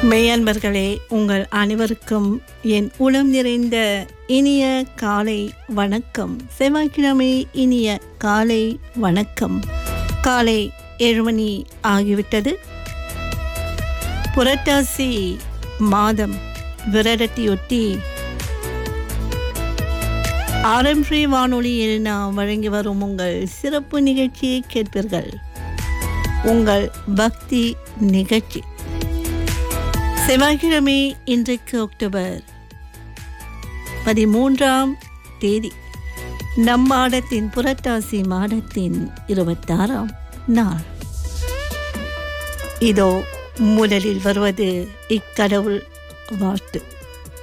மெய்யன்பர்களே உங்கள் அனைவருக்கும் என் உளம் நிறைந்த இனிய காலை வணக்கம் செவ்வாய்க்கிழமை இனிய காலை வணக்கம் காலை ஏழு மணி ஆகிவிட்டது புரட்டாசி மாதம் விரடத்தையொட்டி ஆரம்பி வானொலியில் நாம் வழங்கி வரும் உங்கள் சிறப்பு நிகழ்ச்சியை கேட்பீர்கள் உங்கள் பக்தி நிகழ்ச்சி செவ்வாய்க்கிழமை இன்றைக்கு அக்டோபர் பதிமூன்றாம் தேதி நம் மாதத்தின் புரட்டாசி மாதத்தின் இருபத்தாறாம் நாள் இதோ முதலில் வருவது இக்கடவுள் வாழ்த்து